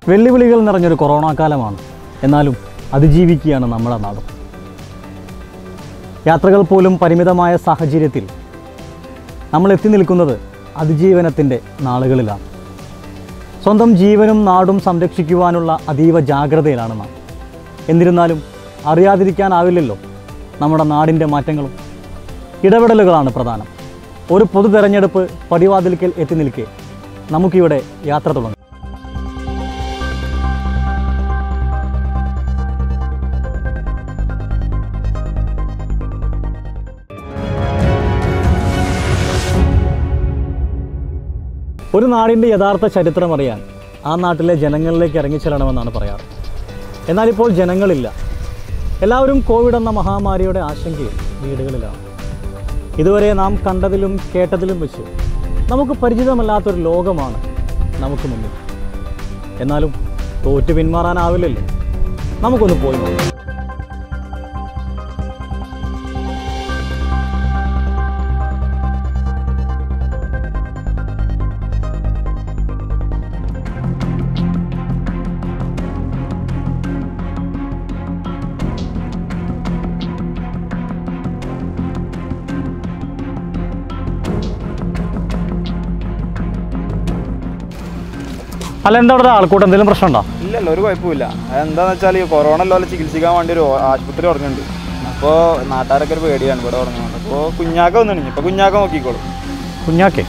വെല്ലുവിളികൾ നിറഞ്ഞൊരു കൊറോണ കാലമാണ് എന്നാലും അതിജീവിക്കുകയാണ് നമ്മുടെ നാടും യാത്രകൾ പോലും പരിമിതമായ സാഹചര്യത്തിൽ നമ്മൾ എത്തി നിൽക്കുന്നത് അതിജീവനത്തിൻ്റെ നാളുകളിലാണ് സ്വന്തം ജീവനും നാടും സംരക്ഷിക്കുവാനുള്ള അതീവ ജാഗ്രതയിലാണ് നാം എന്നിരുന്നാലും അറിയാതിരിക്കാനാവില്ലല്ലോ നമ്മുടെ നാടിൻ്റെ മാറ്റങ്ങളും ഇടപെടലുകളാണ് പ്രധാനം ഒരു പൊതു തെരഞ്ഞെടുപ്പ് പടിവാതിൽക്കൽ എത്തി നിൽക്കെ നമുക്കിവിടെ യാത്ര തുടങ്ങാം ഒരു നാടിൻ്റെ യഥാർത്ഥ ചരിത്രം അറിയാൻ ആ നാട്ടിലെ ജനങ്ങളിലേക്ക് ഇറങ്ങിച്ചെല്ലണമെന്നാണ് പറയാറ് എന്നാൽ ഇപ്പോൾ ജനങ്ങളില്ല എല്ലാവരും കോവിഡ് എന്ന മഹാമാരിയുടെ ആശങ്കയിൽ വീടുകളിലാണ് ഇതുവരെ നാം കണ്ടതിലും കേട്ടതിലും വെച്ച് നമുക്ക് പരിചിതമല്ലാത്തൊരു ലോകമാണ് നമുക്ക് മുന്നിൽ എന്നാലും തോറ്റു പിന്മാറാനാവില്ലല്ലോ നമുക്കൊന്ന് പോയി നോക്കാം അല്ല എന്താ അവിടെ ആൾക്കൂട്ടം എന്തെങ്കിലും പ്രശ്നമുണ്ടോ ഇല്ലല്ലോ ഒരു കുഴപ്പമില്ല എന്താന്ന് വെച്ചാൽ ഈ കൊറോണ ഉള്ള ചികിത്സിക്കാൻ വേണ്ടി ഒരു ആശുപത്രി തുടങ്ങുന്നുണ്ട് അപ്പോൾ നാട്ടുകാരൊക്കെ ഒരു പേടിയാണ് ഇവിടെ തുടങ്ങുന്നത് അപ്പോൾ കുഞ്ഞാക്ക വന്നിട്ടുണ്ട് ഇപ്പോൾ കുഞ്ഞാക്ക നോക്കിക്കോളും കുഞ്ഞാക്കേ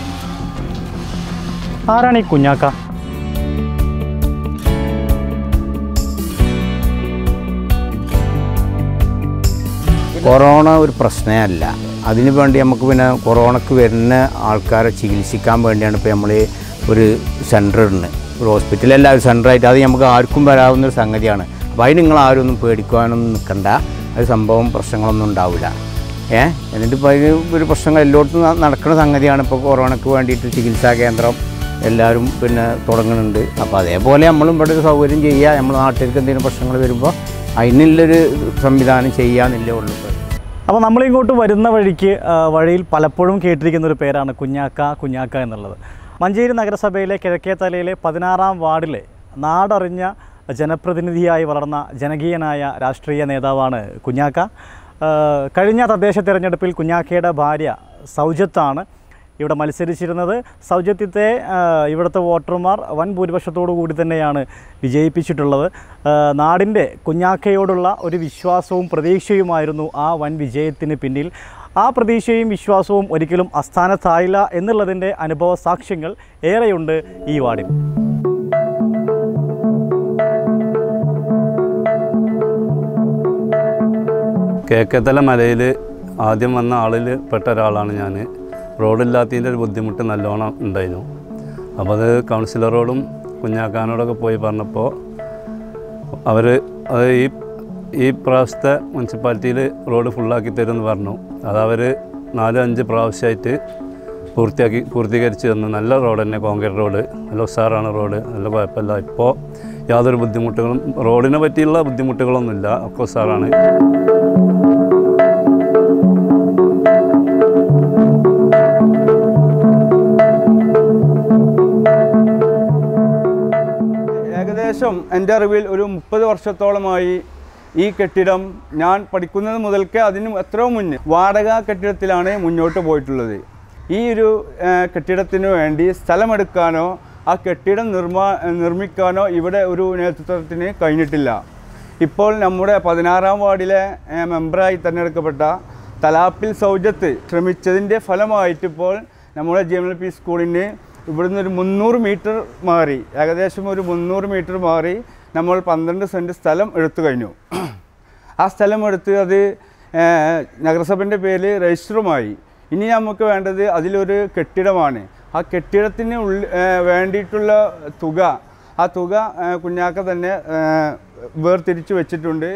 ആരാണ് ഈ കുഞ്ഞാക്ക കൊറോണ ഒരു പ്രശ്നമല്ല അതിനു വേണ്ടി നമുക്ക് പിന്നെ കൊറോണക്ക് വരുന്ന ആൾക്കാരെ ചികിത്സിക്കാൻ വേണ്ടിയാണ് ഇപ്പോൾ നമ്മൾ ഒരു സെൻറ്റർ ഇടുന്നത് ഒരു ഹോസ്പിറ്റലല്ല ഒരു സെൻറ്ററായിട്ട് അത് നമുക്ക് ആർക്കും വരാവുന്ന ഒരു സംഗതിയാണ് അപ്പോൾ അതിന് നിങ്ങൾ ആരും ഒന്നും പേടിക്കാനൊന്നും നിൽക്കണ്ട അത് സംഭവം പ്രശ്നങ്ങളൊന്നും ഉണ്ടാവില്ല ഏ എന്നിട്ട് ഇപ്പോൾ അതിന് ഒരു പ്രശ്നങ്ങൾ എല്ലായിടത്തും ന- നടക്കുന്ന സംഗതിയാണ് ഇപ്പോൾ കൊറോണക്ക് വേണ്ടിയിട്ട് ചികിത്സാ കേന്ദ്രം എല്ലാവരും പിന്നെ തുടങ്ങുന്നുണ്ട് അപ്പോൾ അതേപോലെ നമ്മളും ഇവിടെ ഒരു സൗകര്യം ചെയ്യുക നമ്മുടെ നാട്ടിലേക്ക് എന്തെങ്കിലും പ്രശ്നങ്ങൾ വരുമ്പോൾ അതിനുള്ളൊരു സംവിധാനം ചെയ്യാന്നില്ലേ ഉള്ളൂ ഇപ്പോൾ അപ്പോൾ നമ്മളിങ്ങോട്ട് വരുന്ന വഴിക്ക് ആ, വഴിയിൽ പലപ്പോഴും കേട്ടിരിക്കുന്ന ഒരു പേരാണ് കുഞ്ഞാക്ക കുഞ്ഞാക്ക എന്നുള്ളത് മഞ്ചേരി നഗരസഭയിലെ കിഴക്കേത്തലയിലെ പതിനാറാം വാർഡിലെ നാടറിഞ്ഞ ജനപ്രതിനിധിയായി വളർന്ന ജനകീയനായ രാഷ്ട്രീയ നേതാവാണ് കുഞ്ഞാക്ക ആ, കഴിഞ്ഞ തദ്ദേശ തിരഞ്ഞെടുപ്പിൽ കുഞ്ഞാക്കയുടെ ഭാര്യ സൗജത്താണ് ഇവിടെ മത്സരിച്ചിരുന്നത് സൗജത്യത്തെ ആ, ഇവിടുത്തെ വോട്ടർമാർ വൻ ഭൂരിപക്ഷത്തോടു കൂടി തന്നെയാണ് വിജയിപ്പിച്ചിട്ടുള്ളത് ആ, നാടിൻ്റെ കുഞ്ഞാക്കയോടുള്ള ഒരു വിശ്വാസവും പ്രതീക്ഷയുമായിരുന്നു ആ വൻ വിജയത്തിന് പിന്നിൽ ആ പ്രതീക്ഷയും വിശ്വാസവും ഒരിക്കലും അസ്ഥാനത്തായില്ല എന്നുള്ളതിൻ്റെ അനുഭവ സാക്ഷ്യങ്ങൾ ഏറെയുണ്ട് ഈ വാർഡിൽ കേക്കത്തല മലയിൽ ആദ്യം വന്ന ആളിൽ പെട്ട ഒരാളാണ് ഞാൻ റോഡില്ലാത്തതിൻ്റെ ഒരു ബുദ്ധിമുട്ട് നല്ലോണം ഉണ്ടായിരുന്നു അപ്പോൾ അത് കൗൺസിലറോടും കുഞ്ഞാക്കാനോടൊക്കെ പോയി പറഞ്ഞപ്പോൾ അവർ അത് ഈ ഈ പ്രാവശ്യത്തെ മുനിസിപ്പാലിറ്റിയിൽ റോഡ് ഫുള്ളാക്കി തരുമെന്ന് പറഞ്ഞു അത് അവർ നാല് അഞ്ച് പ്രാവശ്യമായിട്ട് പൂർത്തിയാക്കി പൂർത്തീകരിച്ച് തന്നു നല്ല റോഡ് തന്നെ കോൺക്രീറ്റ് റോഡ് നല്ല ഉഷാറാണ് റോഡ് നല്ല കുഴപ്പമില്ല ഇപ്പോൾ യാതൊരു ബുദ്ധിമുട്ടുകളും റോഡിനെ പറ്റിയുള്ള ബുദ്ധിമുട്ടുകളൊന്നുമില്ല ഒക്കെ ഉഷാറാണ് ഏകദേശം എൻ്റെ അറിവിൽ ഒരു മുപ്പത് വർഷത്തോളമായി ഈ കെട്ടിടം ഞാൻ പഠിക്കുന്നത് മുതൽക്കേ അതിന് എത്രയോ മുന്നേ വാടക കെട്ടിടത്തിലാണ് മുന്നോട്ട് പോയിട്ടുള്ളത് ഈ ഒരു ആ, കെട്ടിടത്തിന് വേണ്ടി സ്ഥലമെടുക്കാനോ ആ കെട്ടിടം നിർമ്മാ നിർമ്മിക്കാനോ ഇവിടെ ഒരു നേതൃത്വത്തിന് കഴിഞ്ഞിട്ടില്ല ഇപ്പോൾ നമ്മുടെ പതിനാറാം വാർഡിലെ ആ, മെമ്പറായി തിരഞ്ഞെടുക്കപ്പെട്ട തലാപ്പിൽ സൗജത്ത് ശ്രമിച്ചതിൻ്റെ ഫലമായിട്ടിപ്പോൾ നമ്മുടെ ജി എം എൽ പി സ്കൂളിന് ഇവിടുന്ന് ഒരു മുന്നൂറ് മീറ്റർ മാറി ഏകദേശം ഒരു മുന്നൂറ് മീറ്റർ മാറി നമ്മൾ പന്ത്രണ്ട് സെൻറ്റ് സ്ഥലം എടുത്തു കഴിഞ്ഞു ആ സ്ഥലം എടുത്ത് അത് നഗരസഭൻ്റെ പേരിൽ രജിസ്റ്ററുമായി ഇനി നമുക്ക് വേണ്ടത് അതിലൊരു കെട്ടിടമാണ് ആ കെട്ടിടത്തിന് ഉള്ളിൽ വേണ്ടിയിട്ടുള്ള തുക ആ തുക ആ, കുഞ്ഞാക്ക തന്നെ ആ, വേർതിരിച്ച് വെച്ചിട്ടുണ്ട്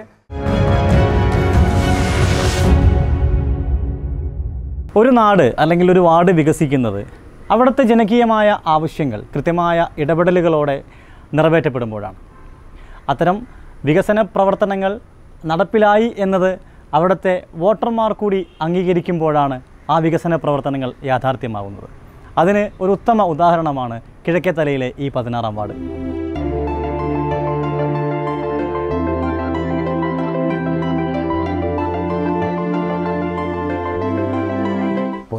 ഒരു നാട് അല്ലെങ്കിൽ ഒരു വാർഡ് വികസിക്കുന്നത് അവിടുത്തെ ജനകീയമായ ആവശ്യങ്ങൾ കൃത്യമായ ഇടപെടലുകളോടെ നിറവേറ്റപ്പെടുമ്പോഴാണ് അത്തരം വികസന പ്രവർത്തനങ്ങൾ നടപ്പിലായി എന്നത് അവിടുത്തെ വോട്ടർമാർ കൂടി അംഗീകരിക്കുമ്പോഴാണ് ആ വികസന പ്രവർത്തനങ്ങൾ യാഥാർത്ഥ്യമാകുന്നത് അതിന് ഒരു ഉത്തമ ഉദാഹരണമാണ് കിഴക്കേത്തലയിലെ ഈ പതിനാറാം വാർഡ്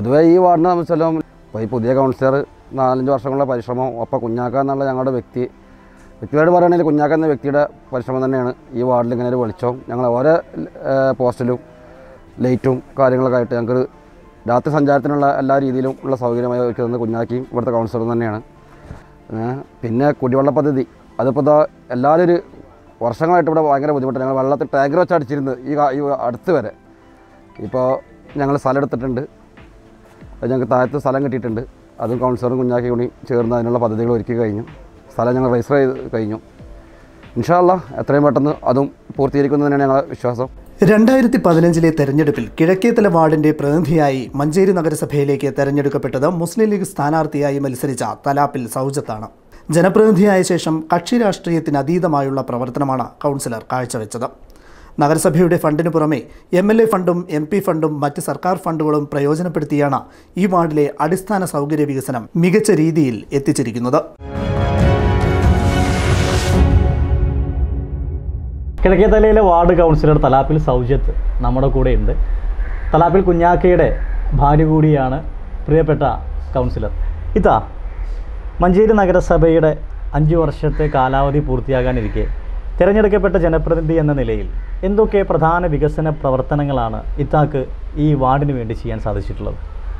പൊതുവേ ഈ വാർഡിനെ സംബന്ധിച്ചാലും ഇപ്പോൾ ഈ പുതിയ കൗൺസിലർ നാലഞ്ച് വർഷങ്ങളുടെ പരിശ്രമം ഒപ്പം കുഞ്ഞാക്ക എന്നുള്ള ഞങ്ങളുടെ വ്യക്തി വ്യക്തിപരമായിട്ട് പറയുകയാണെങ്കിൽ കുഞ്ഞാക്ക എന്ന വ്യക്തിയുടെ പരിശ്രമം തന്നെയാണ് ഈ വാർഡിൽ ഇങ്ങനെ ഒരു വെളിച്ചവും ഞങ്ങൾ ഓരോ ഏഹ്, പോസ്റ്റിലും ലൈറ്റും കാര്യങ്ങളൊക്കെ ആയിട്ട് ഞങ്ങൾക്ക് രാത്രി സഞ്ചാരത്തിനുള്ള എല്ലാ രീതിയിലും ഉള്ള സൗകര്യമായി ഒരുക്കുന്നത് കുഞ്ഞാക്കിയും ഇവിടുത്തെ കൗൺസിലറും തന്നെയാണ് ഏഹ്, പിന്നെ കുടിവെള്ള പദ്ധതി അതിപ്പോൾ ഇതാ എല്ലാവരും ഒരു വർഷങ്ങളായിട്ട് ഇവിടെ ഭയങ്കര ബുദ്ധിമുട്ടാണ് ഞങ്ങൾ വെള്ളത്തിൽ ടാങ്കർ വെച്ച് അടിച്ചിരുന്നത് ഈ കാ- ഈ അടുത്ത് വരെ ഇപ്പോൾ ഞങ്ങൾ സ്ഥലം എടുത്തിട്ടുണ്ട് അത് ഞങ്ങൾക്ക് താഴത്ത് സ്ഥലം കിട്ടിയിട്ടുണ്ട് അതും കൗൺസിലറും കുഞ്ഞാക്കി കൂടി ചേർന്ന് അതിനുള്ള പദ്ധതികൾ ഒരുക്കി കഴിഞ്ഞു സ്ഥലം ഞങ്ങൾ രജിസ്റ്റർ ചെയ്ത് കഴിഞ്ഞു ഇൻഷാല്ല എത്രയും പെട്ടെന്ന് അതും പൂർത്തീകരിക്കുന്നു തന്നെയാണ് ഞങ്ങളുടെ വിശ്വാസം രണ്ടായിരത്തി പതിനഞ്ചിലെ തെരഞ്ഞെടുപ്പിൽ കിഴക്കേത്തല വാർഡിന്റെ പ്രതിനിധിയായി മഞ്ചേരി നഗരസഭയിലേക്ക് തെരഞ്ഞെടുക്കപ്പെട്ടത് മുസ്ലിം ലീഗ് സ്ഥാനാർത്ഥിയായി മത്സരിച്ച തലാപ്പിൽ സൗജത്താണ് ജനപ്രതിനിധിയായ ശേഷം കക്ഷി രാഷ്ട്രീയത്തിന് അതീതമായുള്ള പ്രവർത്തനമാണ് കൗൺസിലർ കാഴ്ചവെച്ചത് നഗരസഭയുടെ ഫണ്ടിന് പുറമെ എം എൽ എ ഫണ്ടും എം പി ഫണ്ടും മറ്റ് സർക്കാർ ഫണ്ടുകളും പ്രയോജനപ്പെടുത്തിയാണ് ഈ വാർഡിലെ അടിസ്ഥാന സൗകര്യ വികസനം മികച്ച രീതിയിൽ എത്തിച്ചിരിക്കുന്നത് കിഴക്കേത്തലയിലെ വാർഡ് കൗൺസിലർ തലാപ്പിൽ സൗജത്ത് നമ്മുടെ കൂടെയുണ്ട് തലാപ്പിൽ കുഞ്ഞാക്കയുടെ ഭാര്യ കൂടിയാണ് പ്രിയപ്പെട്ട കൗൺസിലർ ഇതാ മഞ്ചേരി നഗരസഭയുടെ അഞ്ച് വർഷത്തെ കാലാവധി പൂർത്തിയാകാനിരിക്കെ തിരഞ്ഞെടുക്കപ്പെട്ട ജനപ്രതിനിധി എന്ന നിലയിൽ എന്തൊക്കെ പ്രധാന വികസന പ്രവർത്തനങ്ങളാണ് ഇത്താക്ക് ഈ വാർഡിന് വേണ്ടി ചെയ്യാൻ സാധിച്ചിട്ടുള്ളത്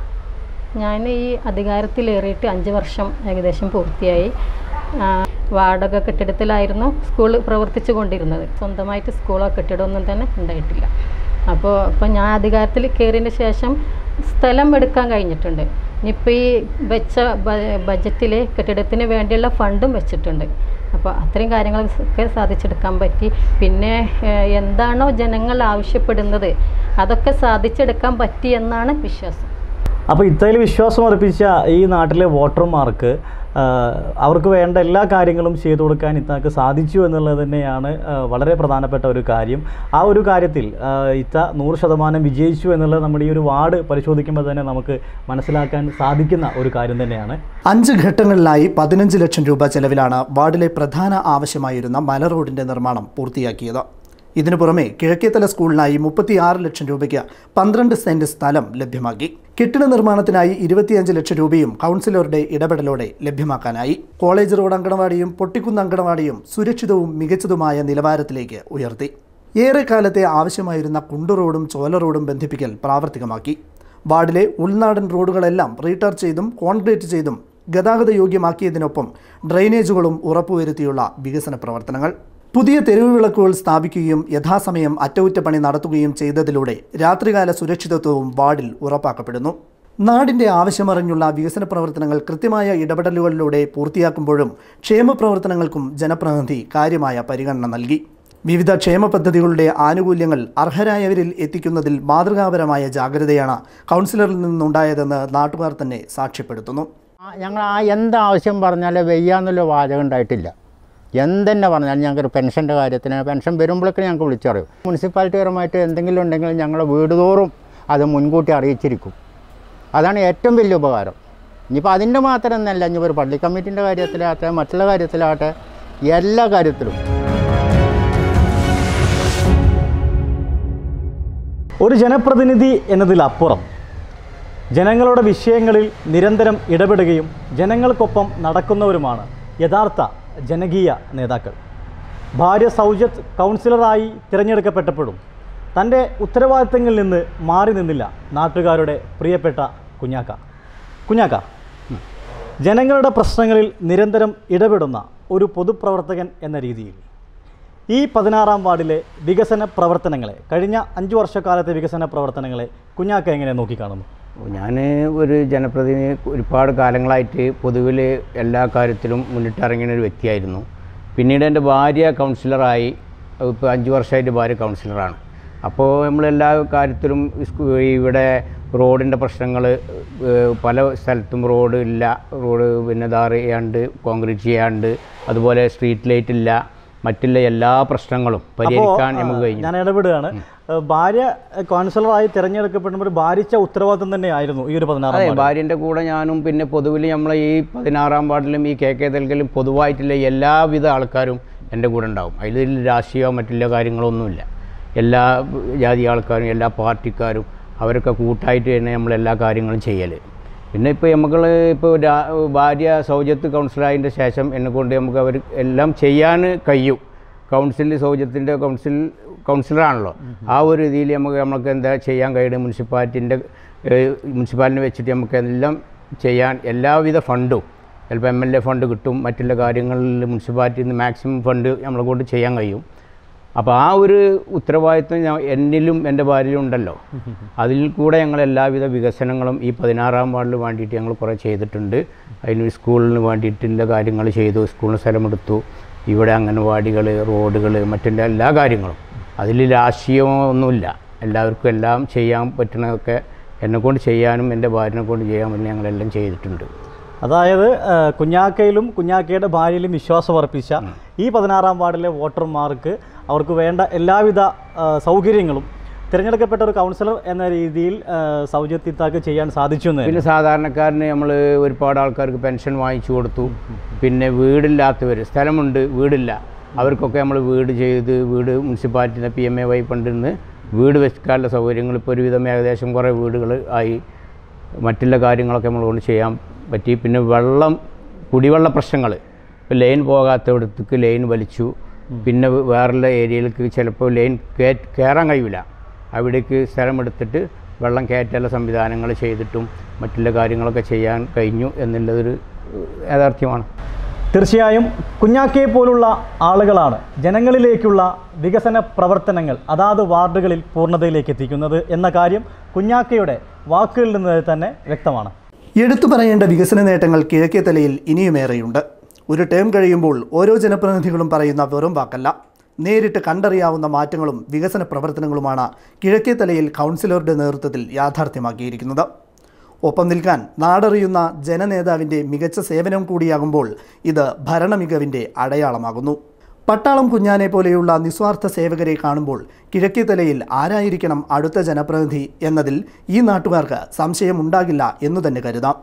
ഞാൻ ഈ അധികാരത്തിലേറിയിട്ട് അഞ്ച് വർഷം ഏകദേശം പൂർത്തിയായി ആ, വാടക കെട്ടിടത്തിലായിരുന്നു സ്കൂൾ പ്രവർത്തിച്ചു കൊണ്ടിരുന്നത് സ്വന്തമായിട്ട് സ്കൂളോ കെട്ടിടമൊന്നും തന്നെ ഉണ്ടായിട്ടില്ല അപ്പോൾ ഇപ്പോൾ ഞാൻ അധികാരത്തിൽ കയറിയതിന് ശേഷം സ്ഥലം എടുക്കാൻ കഴിഞ്ഞിട്ടുണ്ട് ഇനിയിപ്പോൾ ഈ വെച്ച ബ- ബജറ്റിൽ കെട്ടിടത്തിന് വേണ്ടിയുള്ള ഫണ്ടും വെച്ചിട്ടുണ്ട് അപ്പോൾ അത്രയും കാര്യങ്ങളൊക്കെ സാധിച്ചെടുക്കാൻ പറ്റി പിന്നെ ഏഹ്, എന്താണോ ജനങ്ങൾ ആവശ്യപ്പെടുന്നത് അതൊക്കെ സാധിച്ചെടുക്കാൻ പറ്റി എന്നാണ് വിശ്വാസം അപ്പോൾ ഇത്തയിൽ വിശ്വാസം അർപ്പിച്ച ഈ നാട്ടിലെ വോട്ടർമാർക്ക് ആ, അവർക്ക് വേണ്ട എല്ലാ കാര്യങ്ങളും ചെയ്തു കൊടുക്കാൻ ഇത്താക്ക് സാധിച്ചു എന്നുള്ളത് തന്നെയാണ് ആ, വളരെ പ്രധാനപ്പെട്ട ഒരു കാര്യം ആ ഒരു കാര്യത്തിൽ ആ, ഇത്ത നൂറ് ശതമാനം വിജയിച്ചു എന്നുള്ളത് നമ്മുടെ ഈ ഒരു വാർഡ് പരിശോധിക്കുമ്പോൾ തന്നെ നമുക്ക് മനസ്സിലാക്കാൻ സാധിക്കുന്ന ഒരു കാര്യം തന്നെയാണ് അഞ്ച് ഘട്ടങ്ങളിലായി പതിനഞ്ച് ലക്ഷം രൂപ ചെലവിലാണ് വാർഡിലെ പ്രധാന ആവശ്യമായിരുന്ന മല റോഡിന്റെ നിർമ്മാണം പൂർത്തിയാക്കിയത് ഇതിനു പുറമെ കിഴക്കേത്തല സ്കൂളിനായി മുപ്പത്തിയാറ് ലക്ഷം രൂപയ്ക്ക് പന്ത്രണ്ട് സെന്റ് സ്ഥലം ലഭ്യമാക്കി കെട്ടിട നിർമ്മാണത്തിനായി ഇരുപത്തിയഞ്ച് ലക്ഷം രൂപയും കൗൺസിലറുടെ ഇടപെടലോടെ ലഭ്യമാക്കാനായി കോളേജ് റോഡ് അങ്കണവാടിയും പൊട്ടിക്കുന്ന് അങ്കണവാടിയും സുരക്ഷിതവും മികച്ചതുമായ നിലവാരത്തിലേക്ക് ഉയർത്തി ഏറെക്കാലത്തെ ആവശ്യമായിരുന്ന കുണ്ടു റോഡും ചോല റോഡും ബന്ധിപ്പിക്കൽ പ്രാവർത്തികമാക്കി വാർഡിലെ ഉൾനാടൻ റോഡുകളെല്ലാം റീടാർ ചെയ്തും കോൺക്രീറ്റ് ചെയ്തും ഗതാഗത യോഗ്യമാക്കിയതിനൊപ്പം ഡ്രെയിനേജുകളും ഉറപ്പുവരുത്തിയുള്ള വികസന പ്രവർത്തനങ്ങൾ പുതിയ തെരുവ് വിളക്കുകൾ സ്ഥാപിക്കുകയും യഥാസമയം അറ്റകുറ്റപ്പണി നടത്തുകയും ചെയ്തതിലൂടെ രാത്രികാല സുരക്ഷിതത്വവും വാർഡിൽ ഉറപ്പാക്കപ്പെടുന്നു നാടിന്റെ ആവശ്യമറിഞ്ഞുള്ള വികസന പ്രവർത്തനങ്ങൾ കൃത്യമായ ഇടപെടലുകളിലൂടെ പൂർത്തിയാക്കുമ്പോഴും ക്ഷേമ പ്രവർത്തനങ്ങൾക്കും ജനപ്രതിനിധി കാര്യമായ പരിഗണന നൽകി വിവിധ ക്ഷേമ പദ്ധതികളുടെ ആനുകൂല്യങ്ങൾ അർഹരായവരിൽ എത്തിക്കുന്നതിൽ മാതൃകാപരമായ ജാഗ്രതയാണ് കൗൺസിലറിൽ നിന്നുണ്ടായതെന്ന് നാട്ടുകാർ തന്നെ സാക്ഷ്യപ്പെടുത്തുന്നു ആ- ഞങ്ങൾ ആ എന്താവശ്യം പറഞ്ഞാലും വെയ്യാന്നുള്ള വാചകം ഉണ്ടായിട്ടില്ല എന്തെന്നെ പറഞ്ഞാലും ഞങ്ങൾക്ക് പെൻഷൻ്റെ കാര്യത്തിന് പെൻഷൻ വരുമ്പോഴേക്കും ഞങ്ങൾക്ക് വിളിച്ചറിയും മുനിസിപ്പാലിറ്റി പരമായിട്ട് എന്തെങ്കിലും ഉണ്ടെങ്കിൽ ഞങ്ങളെ വീട് തോറും അത് മുൻകൂട്ടി അറിയിച്ചിരിക്കും അതാണ് ഏറ്റവും വലിയ ഉപകാരം ഇനിയിപ്പോൾ അതിൻ്റെ മാത്രം എന്നല്ല ഇനിയിപ്പോൾ ഒരു പള്ളി കമ്മിറ്റിൻ്റെ കാര്യത്തിലാകട്ടെ മറ്റുള്ള കാര്യത്തിലാകട്ടെ എല്ലാ കാര്യത്തിലും ഒരു ജനപ്രതിനിധി എന്നതിലപ്പുറം ജനങ്ങളുടെ വിഷയങ്ങളിൽ നിരന്തരം ഇടപെടുകയും ജനങ്ങൾക്കൊപ്പം നടക്കുന്നവരുമാണ് യഥാർത്ഥ ജനകീയ നേതാക്കൾ ഭാര്യ സൗജത്ത് കൗൺസിലറായി തിരഞ്ഞെടുക്കപ്പെട്ടപ്പോഴും തൻ്റെ ഉത്തരവാദിത്തങ്ങളിൽ നിന്ന് മാറി നിന്നില്ല നാട്ടുകാരുടെ പ്രിയപ്പെട്ട കുഞ്ഞാക്ക കുഞ്ഞാക്ക ജനങ്ങളുടെ പ്രശ്നങ്ങളിൽ നിരന്തരം ഇടപെടുന്ന ഒരു പൊതുപ്രവർത്തകൻ എന്ന രീതിയിൽ ഈ പതിനാറാം വാർഡിലെ വികസന പ്രവർത്തനങ്ങളെ കഴിഞ്ഞ അഞ്ചു വർഷക്കാലത്തെ വികസന പ്രവർത്തനങ്ങളെ കുഞ്ഞാക്ക എങ്ങനെ നോക്കിക്കാണുന്നു ഞാൻ ഒരു ജനപ്രതിനിധി ഒരുപാട് കാലങ്ങളായിട്ട് പൊതുവിൽ എല്ലാ കാര്യത്തിലും മുന്നിട്ടിറങ്ങിയ ഒരു വ്യക്തിയായിരുന്നു പിന്നീട് എൻ്റെ ഭാര്യ കൗൺസിലറായി ഇപ്പോൾ അഞ്ച് വർഷമായിട്ട് ഭാര്യ കൗൺസിലറാണ് അപ്പോൾ നമ്മളെല്ലാ കാര്യത്തിലും സ്കൂ- ഇവിടെ റോഡിൻ്റെ പ്രശ്നങ്ങൾ പല സ്ഥലത്തും റോഡ് ഇല്ല റോഡ് പിന്നെ ധാർ ചെയ്യാണ്ട് കോൺക്രീറ്റ് ചെയ്യാണ്ട് അതുപോലെ സ്ട്രീറ്റ് ലൈറ്റ് ഇല്ല മറ്റുള്ള എല്ലാ പ്രശ്നങ്ങളും പരിഹരിക്കാൻ അപ്പോ, നമുക്ക് ആ, കഴിഞ്ഞു ഞാൻ ഇടപെടുകയാണ് ഏഹ് ഭാര്യ ഏഹ് കൗൺസിലറായി തിരഞ്ഞെടുക്കപ്പെടുമ്പോൾ ഒരു ഭാരിച്ച ഉത്തരവാദിത്വം തന്നെയായിരുന്നു ഈ ഒരു പതിനാറാം അതെ വാർഡ്. ഭാര്യൻ്റെ കൂടെ ഞാനും പിന്നെ പൊതുവിൽ നമ്മളെ ഈ പതിനാറാം വാർഡിലും ഈ കെ കെ തെൽക്കലും പൊതുവായിട്ടുള്ള എല്ലാവിധ ആൾക്കാരും എൻ്റെ കൂടെ ഉണ്ടാവും അതിൽ രാഷ്ട്രീയമോ മറ്റുള്ള കാര്യങ്ങളൊന്നുമില്ല എല്ലാ ജാതി ആൾക്കാരും എല്ലാ പാർട്ടിക്കാരും അവരൊക്കെ കൂട്ടായിട്ട് തന്നെ നമ്മൾ എല്ലാ കാര്യങ്ങളും ചെയ്യൽ പിന്നെ ഇപ്പോൾ നമുക്ക് ഇപ്പോൾ രാ- ഭാര്യ സൗജത്ത് കൗൺസിലായതിൻ്റെ ശേഷം എന്നെ കൊണ്ട് നമുക്ക് അവർ എല്ലാം ചെയ്യാൻ കഴിയും കൗൺസിൽ സൗജത്തിൻ്റെ കൗൺസിൽ കൗൺസിലറാണല്ലോ ആ ഒരു രീതിയിൽ നമുക്ക് നമുക്ക് എന്താ ചെയ്യാൻ കഴിയും മുനിസിപ്പാലിറ്റിൻ്റെ മുനിസിപ്പാലിറ്റിനെ വെച്ചിട്ട് നമുക്ക് എല്ലാം ചെയ്യാൻ എല്ലാവിധ ഫണ്ടും ചിലപ്പോൾ എം എൽ എ ഫണ്ട് കിട്ടും മറ്റുള്ള കാര്യങ്ങളിൽ മുനിസിപ്പാലിറ്റിയിൽ നിന്ന് മാക്സിമം ഫണ്ട് നമ്മളെ കൊണ്ട് ചെയ്യാൻ കഴിയും അപ്പോൾ ആ ഒരു ഉത്തരവാദിത്വം ഞാൻ എന്നിലും എൻ്റെ ഭാര്യയിലും ഉണ്ടല്ലോ അതിൽ കൂടെ ഞങ്ങൾ എല്ലാവിധ വികസനങ്ങളും ഈ പതിനാറാം വാർഡിൽ വേണ്ടിയിട്ട് ഞങ്ങൾ കുറേ ചെയ്തിട്ടുണ്ട് അതിന് സ്കൂളിന് വേണ്ടിയിട്ടുള്ള കാര്യങ്ങൾ ചെയ്തു സ്കൂളിന് സ്ഥലമെടുത്തു ഇവിടെ അംഗൻവാടികൾ റോഡുകൾ മറ്റുള്ള എല്ലാ കാര്യങ്ങളും അതിൽ രാഷ്ട്രീയമോ ഒന്നുമില്ല എല്ലാവർക്കും എല്ലാം ചെയ്യാൻ പറ്റുന്നതൊക്കെ എന്നെക്കൊണ്ട് ചെയ്യാനും എൻ്റെ ഭാര്യനെ കൊണ്ട് ചെയ്യാൻ വേണ്ടി ഞങ്ങളെല്ലാം ചെയ്തിട്ടുണ്ട് അതായത് ആ, കുഞ്ഞാക്കയിലും കുഞ്ഞാക്കയുടെ ഭാര്യയിലും വിശ്വാസം അർപ്പിച്ച ഈ പതിനാറാം വാർഡിലെ വോട്ടർമാർക്ക് അവർക്ക് വേണ്ട എല്ലാവിധ ആ, സൗകര്യങ്ങളും തിരഞ്ഞെടുക്കപ്പെട്ട ഒരു കൗൺസിലർ എന്ന രീതിയിൽ ആ, സൗജത്ത് ഇത്താക്ക് ചെയ്യാൻ സാധിച്ചു എന്ന് പിന്നെ സാധാരണക്കാരന് നമ്മൾ ഒരുപാട് ആൾക്കാർക്ക് പെൻഷൻ വാങ്ങിച്ചു കൊടുത്തു പിന്നെ വീടില്ലാത്തവർ സ്ഥലമുണ്ട് വീടില്ല അവർക്കൊക്കെ നമ്മൾ വീട് ചെയ്ത് വീട് മുനിസിപ്പാലിറ്റിൻ്റെ പി എം എ വൈ ഫണ്ടിൽ നിന്ന് വീട് വെക്കാനുള്ള സൗകര്യങ്ങൾ ഇപ്പോൾ ഒരുവിധം ഏകദേശം കുറേ വീടുകൾ ആയി മറ്റുള്ള കാര്യങ്ങളൊക്കെ നമ്മൾ കൊണ്ട് ചെയ്യാൻ പറ്റി പിന്നെ വെള്ളം കുടിവെള്ള പ്രശ്നങ്ങൾ ഇപ്പോൾ ലൈൻ പോകാത്തവിടത്തേക്ക് ലൈൻ വലിച്ചു പിന്നെ വേറുള്ള ഏരിയയിലേക്ക് ചിലപ്പോൾ ലൈൻ കേ കയറാൻ കഴിയില്ല അവിടേക്ക് സ്ഥലമെടുത്തിട്ട് വെള്ളം കയറ്റാനുള്ള സംവിധാനങ്ങൾ ചെയ്തിട്ടും മറ്റുള്ള കാര്യങ്ങളൊക്കെ ചെയ്യാൻ കഴിഞ്ഞു എന്നുള്ളതൊരു ഏഹ്, യാഥാർത്ഥ്യമാണ് തീർച്ചയായും കുഞ്ഞാക്കയെ പോലുള്ള ആളുകളാണ് ജനങ്ങളിലേക്കുള്ള വികസന പ്രവർത്തനങ്ങൾ അതാത് വാർഡുകളിൽ പൂർണ്ണതയിലേക്ക് എത്തിക്കുന്നത് എന്ന കാര്യം കുഞ്ഞാക്കയുടെ വാക്കുകളിൽ നിന്ന് തന്നെ വ്യക്തമാണ് എടുത്തു പറയേണ്ട വികസന നേട്ടങ്ങൾ കിഴക്കേത്തലയിൽ ഇനിയുമേറെയുണ്ട് ഒരു ടേം കഴിയുമ്പോൾ ഓരോ ജനപ്രതിനിധികളും പറയുന്ന വെറും വാക്കല്ല നേരിട്ട് കണ്ടറിയാവുന്ന മാറ്റങ്ങളും വികസന പ്രവർത്തനങ്ങളുമാണ് കിഴക്കേത്തലയിൽ കൗൺസിലറുടെ നേതൃത്വത്തിൽ യാഥാർത്ഥ്യമാക്കിയിരിക്കുന്നത് ഒപ്പം നിൽക്കാൻ നാടറിയുന്ന ജനനേതാവിൻ്റെ മികച്ച സേവനം കൂടിയാകുമ്പോൾ ഇത് ഭരണമികവിൻ്റെ അടയാളമാകുന്നു പട്ടാളം കുഞ്ഞാനെ പോലെയുള്ള നിസ്വാർത്ഥ സേവകരെ കാണുമ്പോൾ കിഴക്കേത്തലയിൽ ആരായിരിക്കണം അടുത്ത ജനപ്രതിനിധി എന്നതിൽ ഈ നാട്ടുകാർക്ക് സംശയമുണ്ടാകില്ല എന്നു തന്നെ കരുതാം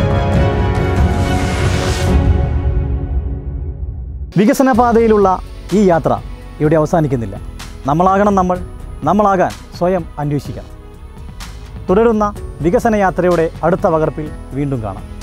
വികസന പാതയിലുള്ള ഈ യാത്ര ഇവിടെ അവസാനിക്കുന്നില്ല നമ്മളാകണം നമ്മൾ നമ്മളാകാൻ സ്വയം അന്വേഷിക്കണം തുടരുന്ന വികസന യാത്രയുടെ അടുത്ത പകർപ്പിൽ വീണ്ടും കാണാം